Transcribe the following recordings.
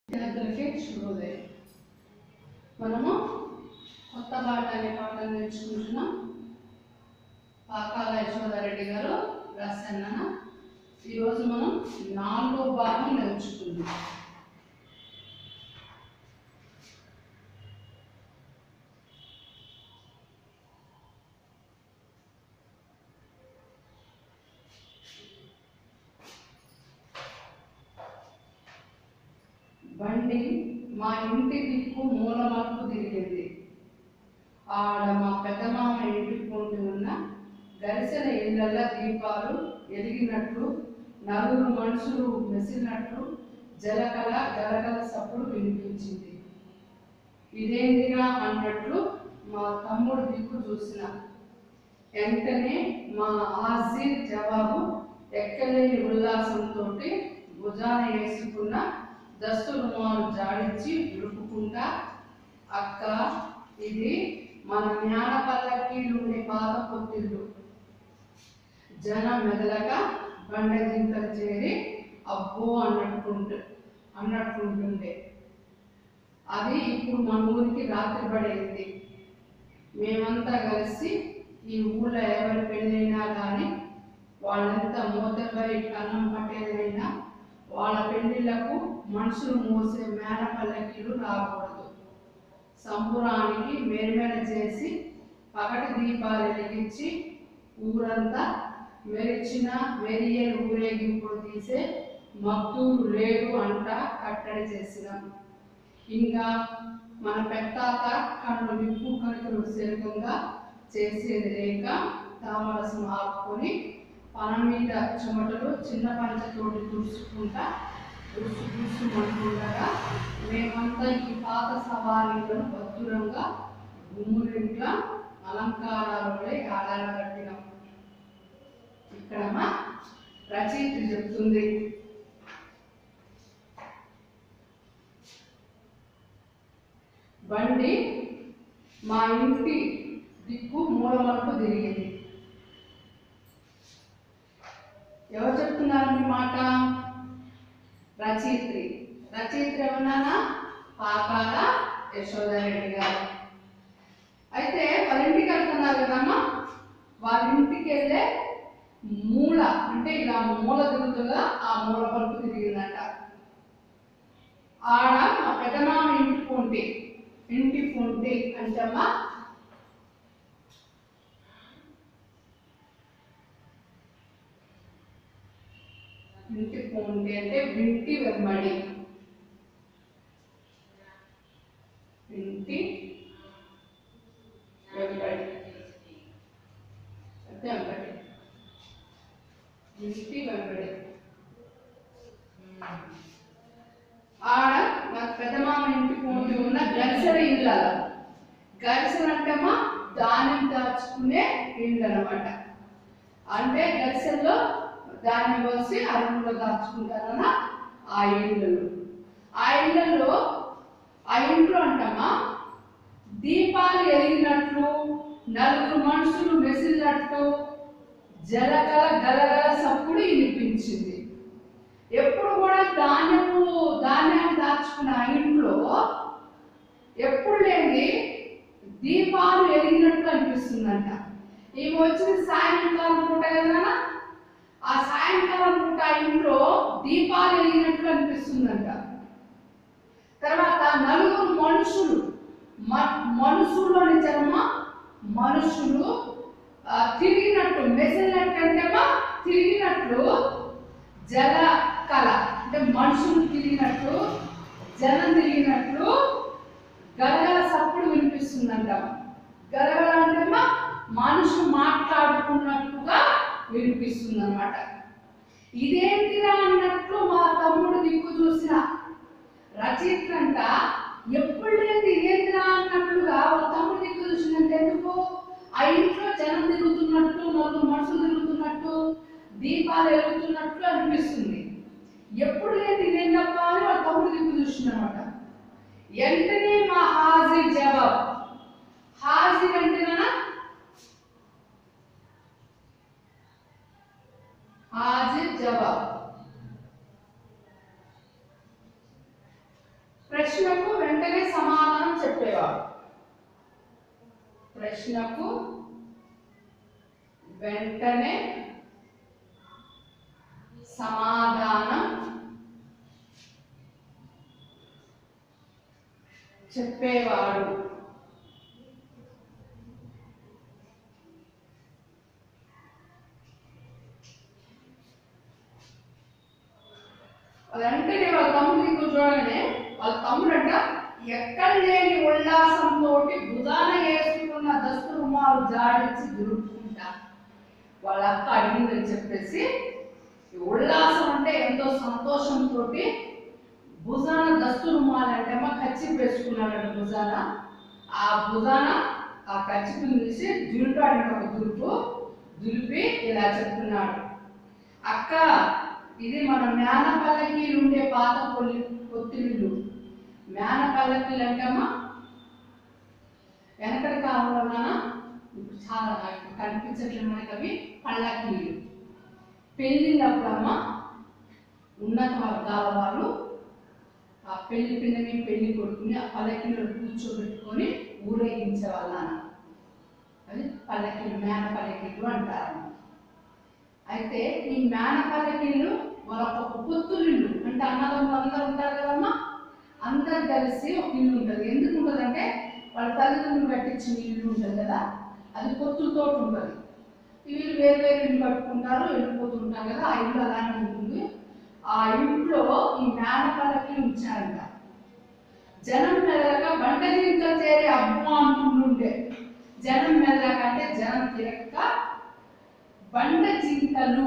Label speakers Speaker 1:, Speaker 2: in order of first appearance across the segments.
Speaker 1: విద్యార్థులకి శుభోదయం మనము కొత్త పాట అనే పాటను నేర్చుకుంటున్నాం పాకాల యశోదారెడ్డి గారు రాశాన్న ఈరోజు మనం నాలుగో భాగం నేర్చుకుందాం బండి మా ఇంటి దిక్కు మూలమలుపు తిరిగింది ఆడ మా పెద్దమామ ఇంటి పొంటి ఉన్న గరిసెల ఇళ్ళ దీపాలు ఎలిగినట్లు నలుగురు మనుషులు మెసిలినట్లు జలకల గలగల సప్పుడు వినిపించింది ఇదేందిరా అన్నట్లు మా తమ్ముడు దిక్కు చూసిన వెంటనే మా ఆర్జీ జవాబు ఎక్కలేని ఉల్లాసంతో భుజాన వేసుకున్న దస్తు రుమాలు జాడించి విరుపుకుంటా అక్క ఇది మన జ్ఞాన పల్లకీలుండే పాత పొత్తిళ్ళు జనం మెదలక బండ జింకలు చేరి అబ్బో అన్నట్టుంటు అన్నట్టుంటుండే అది ఇప్పుడు మన ఊరికి రాత్రి పడేది మేమంతా కలిసి ఈ ఊళ్ళో ఎవరి పెళ్ళైనా కానీ వాళ్ళంతా మూతపై అన్నం పట్టేదైనా వాళ్ళ పెళ్లిళ్లకు మనుషులు మోసే మేన పల్లకీలు రాకూడదు సంబురానికి మెరిమెర చేసి పగటి దీపాలు వెలిగించి ఊరంతా మెరిచిన మెరియల్ ఊరేగింపులు తీసే మక్తూరు లేదు అంట కట్టడి చేసినాం ఇంకా మన పెద్దాత కళ్ళు నిప్పు కలుకలు శరీరంగా చేసేది లేక తామరసం ఆపుకొని పన మీద చెమటలు చిన్న పంచతోటి తుడుచుకుంటా తుడుచు తుడుచుకుంటుండగా మేమంతా ఈ పాత సవారీలను భద్రంగా గుమ్మురింట్ల అలంకారాలపై ఆడాల కట్టినాం ఇక్కడ మా రచయిత చెప్తుంది బండి మా ఇంటి దిక్కు మూలమలుపు తిరిగింది ఎవరు చెప్తున్నారు మీ మాట రచయిత్రి రచయిత్రి ఎవరన్నా పాకాల యశోదారెడ్డి గారు అయితే వాళ్ళ ఇంటికి వెళ్తున్నారు కదమ్మా వాళ్ళ ఇంటికి వెళ్ళే మూల అంటే ఇలా మూల తిరుగుతుందా ఆ మూల పలుపు తిరిగిందంట ఆడ మా పెద్దమామ ఇంటి పొంటి ఇంటి పొంటి అంటమ్మా ఇంటి పొంటి అంటే వింటి వెంబడి ఇంటి వెంబడి వెంబడి ఇంటి వెంబడి ఆడ మా పెద్దమామ ఇంటి పోటీ ఉన్న గరిసెల ఇళ్ళ గరిసెలు అంటేమా ధాన్యం దాచుకునే ఇళ్ళు అనమాట అంటే గరిసెల్లో ధాన్యం పోసి అరువులో దాచుకుంటారన్న ఆ ఇళ్ళు ఆ ఇళ్ళల్లో ఆ ఇంట్లో అంటమ్మా దీపాలు ఎలిగినట్లు నలుగురు మనుషులు మెసిలినట్టు జలగల గలగల సప్పుడు వినిపించింది ఎప్పుడు కూడా ధాన్యము ధాన్యాన్ని దాచుకున్న ఆ ఇంట్లో ఎప్పుడు లేని దీపాలు ఎలిగినట్టు అనిపిస్తుందంట ఈమె వచ్చింది సాయంకాలం పూట కదా ఆ సాయంకాలం పూట ఆ ఇంట్లో దీపాలు ఎలిగినట్లు అనిపిస్తుందంట తర్వాత నలుగురు మనుషులు మ- మనుషుల్లోని జన్మ మనుషులు ఆ, తిరిగినట్టు మెసిలినట్టు అంటేమా తిరిగినట్లు జల కళ అంటే మనుషులు తిరిగినట్లు జనం తిరిగినట్లు గలగల సప్పుడు వినిపిస్తుందంట గలగల అంటేమా మనుషులు మాట్లాడుకున్నట్టుగా వినిపిస్తుంది అనమాట ఇదేంటిరా అన్నట్లు మా తమ్ముడు దిక్కు చూసిన రచయిత అంట ఎప్పుడు లేదు ఇదేంటిరా అన్నట్లుగా వాళ్ళ తమ్ముడు దిక్కు చూసినంత ఎందుకు ఆ ఇంట్లో జనం తిరుగుతున్నట్టు నలుగురు మనుషులు తిరుగుతున్నట్టు దీపాలు వెలుగుతున్నట్లు అనిపిస్తుంది ఎప్పుడు లేదు ఇదేంటప్ప అని వాళ్ళ తమ్ముడు దిక్కు చూసినమాట వెంటనే మా హాజీ జవాబ్ హాజీ అంటేనా హాజీ జవాబ్ ప్రశ్నకు వెంటనే సమాధానం చెప్పేవాడు వెంటనే వాళ్ళ తమ్ముడు దిక్కు చూడగానే వాళ్ళ తమ్ముడంట ఎక్కడ లేని ఉల్లాసంతో భుజాన వేసుకున్న దస్తు రుమాలు జాడించి దురుపుకుంటా వాళ్ళ అక్క అడిగిందని చెప్పేసి ఈ ఉల్లాసం అంటే ఎంతో సంతోషంతో భుజాన దస్తు రుమాలు అంటే అమ్మ కచ్చి వేసుకున్నాడు భుజాన ఆ భుజాన ఆ కచ్చిపు తీసి దులిపాడు ఒక దులుపు దులిపి ఇలా చెప్తున్నాడు అక్క ఇది మన మేన పల్లకీలు ఉండే పాత పొల్లి పొత్తిళ్ళు మేన పల్లకీలు అంటమ్మా వెనకటి కాలంలోనా ఇప్పుడు చాలా ఇప్పుడు కనిపించట్లేదు మనకి అవి పల్లకీలు పెళ్ళిళ్ళప్పుడమ్మా ఉన్నత వర్గాల వాళ్ళు ఆ పెళ్లి పిల్లని పెళ్లి కొడుకుని ఆ పల్లకీలో కూర్చోబెట్టుకొని ఊరేగించే వాళ్ళ అది పల్లకీలు మేన పల్లకీలు అంటారు అయితే ఈ మేన పల్లకీలు వాళ్ళ ఒక పొత్తులిల్లు అంటే అన్నదమ్ములు అందరూ ఉంటారు కదమ్మా అందరు కలిసి ఒక ఇల్లు ఉంటుంది ఎందుకు ఉంటుంది అంటే వాళ్ళ తల్లిదండ్రులు కట్టించిన ఇల్లు ఉంటుంది కదా అది పొత్తులతో ఉంటుంది వీళ్ళు వేరు వేరు ఇల్లు కట్టుకుంటారు వెళ్ళిపోతుంటారు కదా ఆ ఇల్లు అలానే ఉంటుంది ఆ ఇంట్లో ఈ మేన పల్లకీలు ఉంచారంట జనం మెదలక బండ జింకలు చేరి అబ్బు అంటుండే జనం మెదలక అంటే జనం తిరగక బండ జింకలు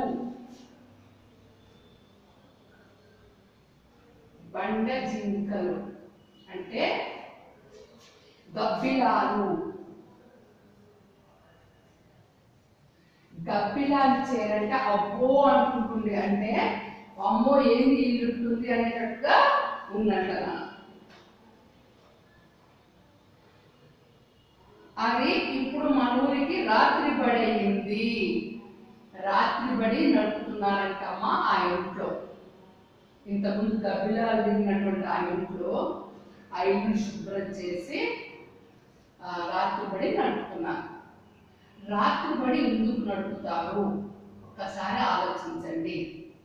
Speaker 1: బండ జింకలు అంటే గబ్బిలాలు గబ్బిలాలు చేరంటే అబ్బో అనుకుంటుంది అంటే అమ్మో ఏంది ఇల్లు ఉంటుంది అనేటట్టుగా ఉన్నట్ట అది ఇప్పుడు మన ఊరికి రాత్రి బడి అయింది రాత్రి బడి నడుపుతున్నారంటమ్మా ఆ ఇంట్లో ఇంతకుముందు గబ్బిలాలు తిరిగినటువంటి ఆ ఇంట్లో ఆ ఇల్లు శుభ్రం చేసి ఆ, రాత్రి బడి నడుపుతున్నారు రాత్రి బడి ఎందుకు నడుపుతారు ఒక్కసారి ఆలోచించండి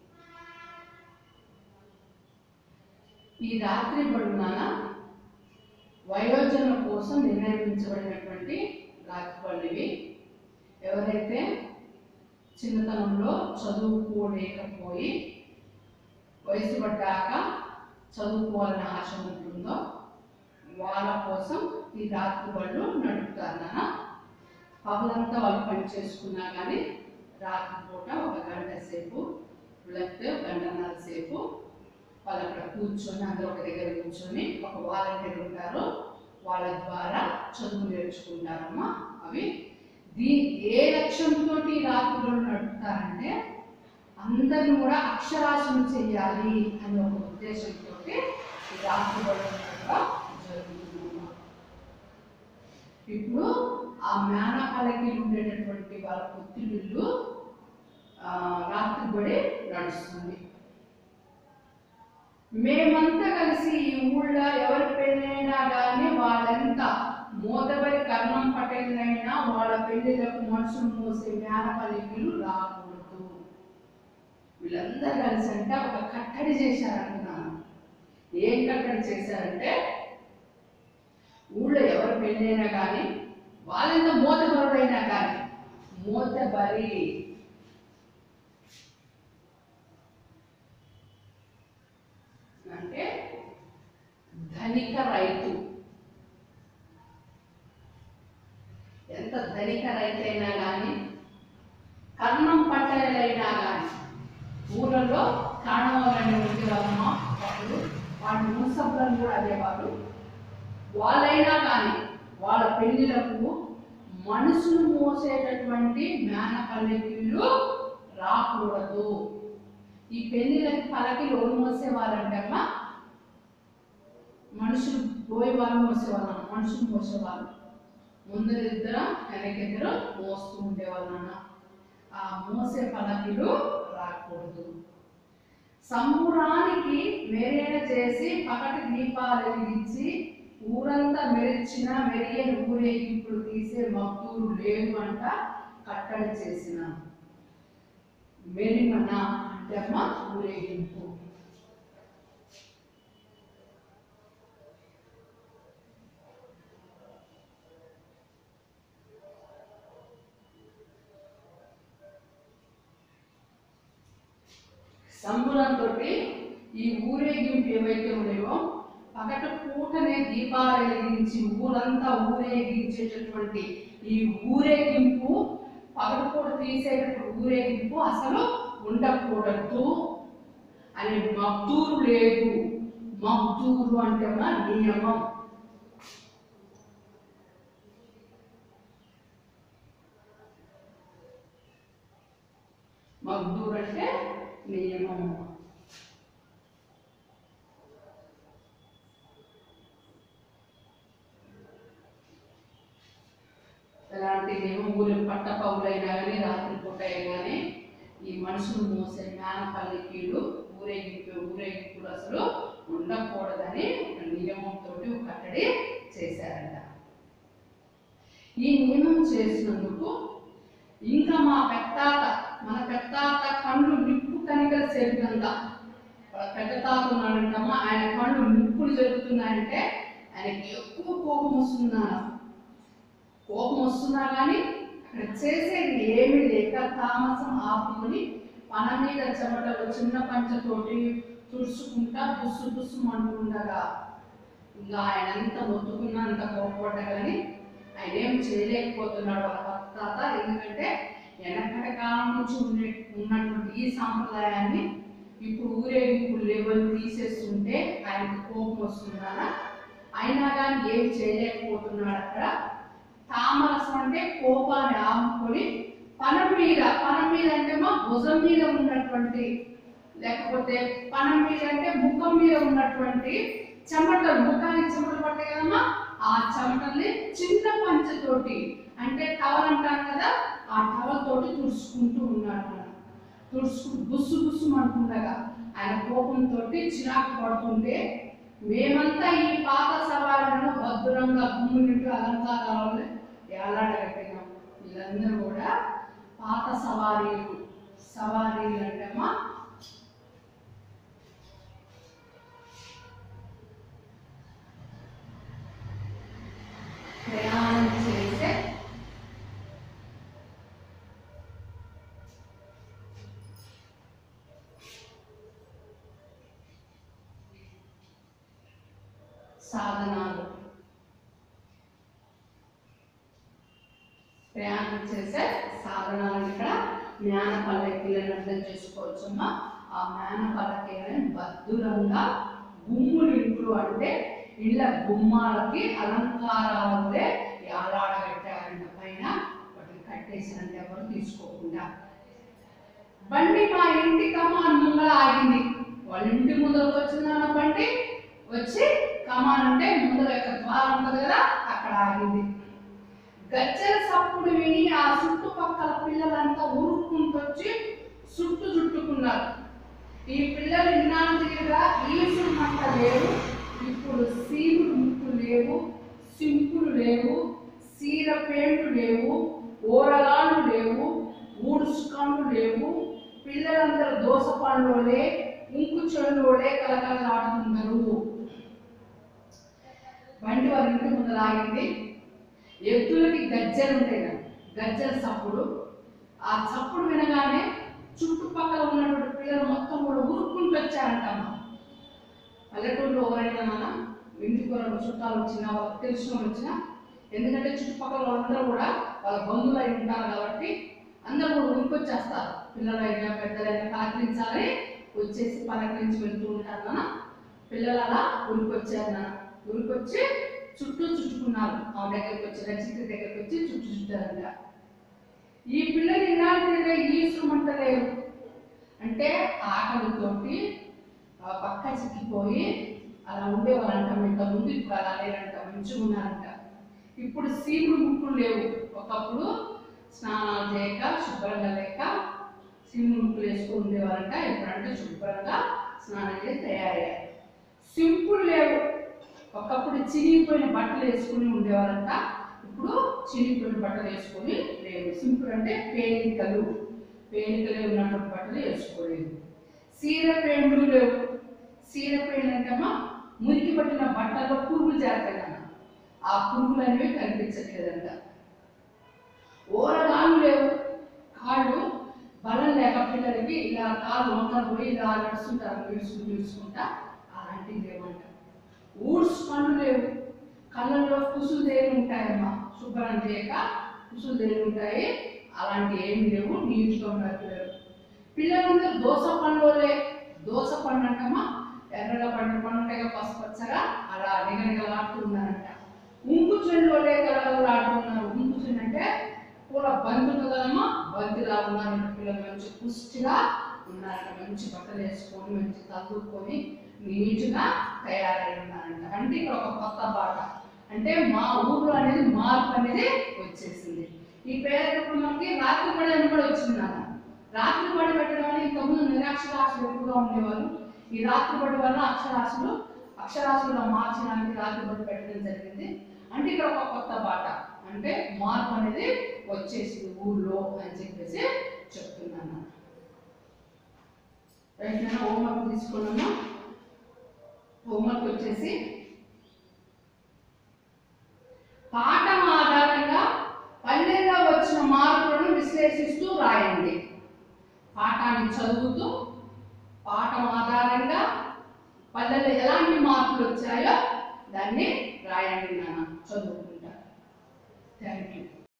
Speaker 1: ఈ రాత్రి బడునాన వయోజనుల కోసం నిర్ణయించబడినటువంటి రాత్రి బడివి ఎవరైతే చిన్నతనంలో చదువుకోలేకపోయి వయసు పడ్డాక చదువుకోవాలని ఆశ ఉంటుందో వాళ్ళ కోసం ఈ రాత్రి బళ్ళు నడుపుతారు నాన్న పగలంతా వాళ్ళు పని చేసుకున్నా కానీ రాత్రిపూట ఒక గంట సేపు లేకపోతే ఒక గంటన్నర సేపు వాళ్ళు అక్కడ కూర్చొని అందరూ ఒక దగ్గర కూర్చొని ఒక వాలంటీర్ ఉంటారు వాళ్ళ ద్వారా చదువు నేర్చుకుంటారమ్మా అవి దీ ఏ లక్ష్యంతో రాత్రులు నడుపుతారంటే అందరిని కూడా అక్షరాస్యం చేయాలి అనే ఒక ఉద్దేశంతో ఈ రాత్రి జరుగుతుందమ్మా ఇప్పుడు ఆ మేనకాలకి ఉండేటటువంటి వాళ్ళ పుత్రులు రాత్రి బడి నడుస్తుంది మేమంతా కలిసి ఈ ఊళ్ళో ఎవరి పెళ్ళైనా కానీ వాళ్ళంతా మోతబరి కర్ణం పటేలైనా వాళ్ళ పెళ్ళిళ్ళకు మనుషులు మోసే మేనపల్లికలు రాకూడదు వీళ్ళందరూ కలిసి అంటే ఒక కట్టడి చేశారంటున్నాను ఏం కట్టడి చేశారంటే ఊళ్ళో ఎవరు పెళ్ళైనా కానీ వాళ్ళంతా మోతబరుడైనా కానీ మోతబరి అంటే ధనిక రైతు ఎంత ధనిక రైతు అయినా కానీ కర్ణం పట్టలైనా కానీ ఊళ్ళలో కాణవాలని ఉండేవాళ్ళమ్మ వాళ్ళు వాళ్ళ మున్సబ్లను కూడా అదేవారు వాళ్ళైనా కానీ వాళ్ళ పెళ్లిలకు మనుషులు మోసేటటువంటి మేనపల్లెకిళ్ళు రాకూడదు ఈ పెళ్లిళ్ళకి పలకిలు ఎవరు మోసేవారంటమ్మా మనుషులు పోయి వాళ్ళు మోసేవాళ్ళ మనుషులు మోసేవాళ్ళు ముందర ఇద్దరు వెనకిద్దరు మోస్తూ ఉండేవాళ్ళు నాన్న ఆ మోసే పలకిలు రాకూడదు సంబురానికి మేరేణ చేసి పకటి దీపాలు వెలిగించి ఊరంతా మెరిచిన మెరియని ఊరేగింపులు తీసే మద్దూరు లేదు అంట కట్టడి చేసిన మెరిమన అంటే అమ్మ ఊరేగింపు సంబులంతో ఈ ఊరేగింపు ఏవైతే ఉన్నాయో పగట పూటనే దీపాలు వెలిగించి ఊరంతా ఊరేగించేటటువంటి ఈ ఊరేగింపు పగటిపూట తీసేటప్పుడు ఊరేగింపు అసలు ఉండకూడదు అనే మద్దూరు లేదు మద్దూరు అంటే ఉన్న నియమం మద్దూరు అంటే నియమం ఎలాంటి నియమం ఊరి పట్ట పౌలైనా కానీ రాత్రి పూట అయినా కానీ ఈ మనుషులు మోసే మేనపల్లికీలు ఊరేగింపు ఊరేగింపులు అసలు ఉండకూడదని ఒక నియమంతో ఒక కట్టడి చేశారంట ఈ నియమం చేసినందుకు ఇంకా మా పెత్తాత మన పెత్తాత కళ్ళు నిప్పు కనికల సేరినంత వాళ్ళ పెద్ద తాత ఉన్నాడంటమ్మా ఆయన కళ్ళు నిప్పులు జరుగుతున్నాయంటే ఆయనకి ఎక్కువ కోపం వస్తుందన్న కోపం వస్తున్నా కానీ అక్కడ చేసేది ఏమీ లేక తామసం ఆపుకొని మన మీద చెమటలు చిన్న పంచతోటి తుడుచుకుంటా బుస్సు బుస్సు అంటుండగా ఇంకా ఆయన అంత మొత్తుకున్నా అంత కోపపడ్డా కానీ ఆయన ఏం చేయలేకపోతున్నాడు వాళ్ళ భర్త తాత ఎందుకంటే వెనకటి కాలం నుంచి ఉండే ఉన్నటువంటి ఈ సాంప్రదాయాన్ని ఇప్పుడు ఊరేగింపు లెవెల్ తీసేస్తుంటే ఆయనకు కోపం వస్తుందా అయినా కానీ ఏం చేయలేకపోతున్నాడు అక్కడ తామరసం అంటే కోపాన్ని ఆపుకొని పనం మీద పనం మీద అంటే మా భుజం మీద ఉన్నటువంటి లేకపోతే పనం మీద అంటే ముఖం మీద ఉన్నటువంటి చెమటలు ముఖానికి చెమటలు పట్టాయి కదమ్మా ఆ చెమటల్ని చిన్న పంచతోటి అంటే టవల్ అంటాం కదా ఆ టవల్ తోటి తుడుచుకుంటూ ఉన్నాడు మనం తుడుచుకుంటూ బుస్సు బుస్సు అంటుండగా ఆయన కోపంతో చిరాకు పడుతుంటే మేమంతా ఈ పాత సవాళ్ళను భద్రంగా గుమ్మునింటూ అలంకారాలను ఏలాడగట్టినాం వీళ్ళందరూ కూడా పాత సవారీలు సవారీలు అంటే అమ్మా ప్రయాణం చేసే సాధనాలు ప్రయాణం చేసే సాధనాలను ఇక్కడ జ్ఞాన పల్లకీలను అర్థం చేసుకోవచ్చమ్మా ఆ జ్ఞాన పల్లకీలను భద్రంగా గుమ్ములు ఇంట్లో అంటే ఇళ్ళ గుమ్మాలకి అలంకారాలే ఏలాడగట్టారంట పైన వాటిని కట్టేసినంత ఎవరు తీసుకోకుండా బండి మా ఇంటి కమాన్ ముందర ఆగింది వాళ్ళ ఇంటి ముందరకు వచ్చిందన్న బండి వచ్చి కమాన్ అంటే ముందర యొక్క ద్వారం ఉంటుంది కదా అక్కడ ఆగింది గజ్జల సప్పుడు విని ఆ చుట్టుపక్కల పిల్లలంతా ఉరుక్కుంటొచ్చి చుట్టు చుట్టుకున్నారు ఈ పిల్లలు ఇన్నాళ్ళు తీరుగా ఈసుడు మంట లేవు ఇప్పుడు సీముడు ముక్కు లేవు సింపులు లేవు సీర పేంట్లు లేవు ఓరగాళ్ళు లేవు ఊడుసుకాళ్ళు లేవు పిల్లలందరూ దోస పండ్లోలే ఇంకు చెల్లోలే కలకలలాడుతున్నారు బండి వారి ఇంటి ముందర ఆగింది ఎద్దులకి గజ్జలు ఉంటాయి కదా గజ్జల సప్పుడు ఆ చప్పుడు వినగానే చుట్టుపక్కల ఉన్నటువంటి పిల్లలు మొత్తం కూడా ఉరుక్కుంటూ వచ్చారంటమ్మ పల్లెటూరులో ఎవరైనా నాన్న ఇంటికి ఎవరైనా చుట్టాలు వచ్చినా వాళ్ళకి తెలిసిన వాళ్ళు వచ్చినా ఎందుకంటే చుట్టుపక్కల వాళ్ళందరూ కూడా వాళ్ళ బంధువులు అయి ఉంటారు కాబట్టి అందరూ కూడా ఉరికొచ్చేస్తారు పిల్లలైనా పెద్దలైనా పలకరించాలి వచ్చేసి పలకరించి వెళ్తూ ఉంటారు నాన్న పిల్లలు అలా ఉరికొచ్చారు నాన్న ఉరికొచ్చి చుట్టూ చుట్టుకున్నారు ఆ దగ్గరికి వచ్చి రచిత దగ్గరికి వచ్చి చుట్టూ చుట్టారంట ఈ పిల్లలు ఇన్నాళ్ళుగా ఈసుమంటలేరు అంటే ఆకలితోటి ఆ పక్క చిక్కిపోయి అలా ఉండేవారంట ఇంత ముందు ఇప్పుడు అలా లేరంట మంచిగా ఉన్నారంట ఇప్పుడు సీముడు ముక్కులు లేవు ఒకప్పుడు స్నానాలు చేయక శుభ్రంగా లేక సీముడు ముక్కులు వేసుకుని ఉండేవారంట ఇప్పుడంటే శుభ్రంగా స్నానం చేసి తయారయ్యారు సింపుల్ లేవు ఒకప్పుడు చినిగిపోయిన బట్టలు వేసుకుని ఉండేవారంట ఇప్పుడు చినిగిపోయిన బట్టలు వేసుకొని లేవు సింపుల్ అంటే పేలికలు పేలికలే ఉన్నటువంటి బట్టలు వేసుకోలేదు సీర పేండ్లు లేవు సీర పేండ్లు అంటేమా మురికి పట్టిన బట్టల్లో పురుగులు చేరతాయి ఆ పురుగులు అనేవి కనిపించట్లేదంట ఓరగాలు లేవు కాళ్ళు బలం లేక పిల్లలకి ఇలా కాళ్ళు వంకలు పోయి ఇలా నడుస్తుంటారు నిడుచుకుంటూ నిడుచుకుంటా అలాంటివి లేవంట ఊడ్స్ పనులు లేవు కళ్ళల్లో కుసులు దేని ఉంటాయమ్మా శుభ్రం చేయక కుసులు దేని ఉంటాయి అలాంటి ఏమి లేవు నీట్గా ఉన్నారు పిల్లలు పిల్లలందరూ దోస పండులే దోస పండు అంటమ్మా ఎర్రగా పండు పండు ఉంటాయి కదా పసుపచ్చగా అలా నిగనిగలాడుతూ ఉన్నారంట ఉంకు చెండులే కలగలాడుతున్నారు ఉంకు చెండు అంటే పూల బంతి ఉంటుంది కదమ్మా బంతిలా ఉన్నారు పిల్లలు మంచి పుష్టిగా ఉన్నారంట మంచి బట్టలు వేసుకొని మంచి తగ్గుకొని నీట్గా తయారై ఉన్నారంట అంటే ఇక్కడ ఒక కొత్త బాట అంటే మా ఊర్లో అనేది మార్పు అనేది వచ్చేసింది ఈ పేరు మనకి రాత్రి పడి అని కూడా వచ్చింది నాన్న రాత్రి పడి పెట్టడం వల్ల ఇంతకుముందు నిరాక్షరాశులు ఎక్కువగా ఉండేవారు ఈ రాత్రి పడి వల్ల అక్షరాశులు అక్షరాశులుగా మార్చడానికి రాత్రి పడి పెట్టడం జరిగింది అంటే ఇక్కడ ఒక కొత్త బాట అంటే మార్పు అనేది వచ్చేసింది ఊళ్ళో అని చెప్పేసి చెప్తున్నాను రైట్ నేను హోంవర్క్ తీసుకున్నాము హోంవర్క్ వచ్చేసి పాఠం ఆధారంగా పల్లెల్లో వచ్చిన మార్పులను విశ్లేషిస్తూ రాయండి పాఠాన్ని చదువుతూ పాఠం ఆధారంగా పల్లెల్లో ఎలాంటి మార్పులు వచ్చాయో దాన్ని రాయండి నాన్న చదువుకుంటా థ్యాంక్ యూ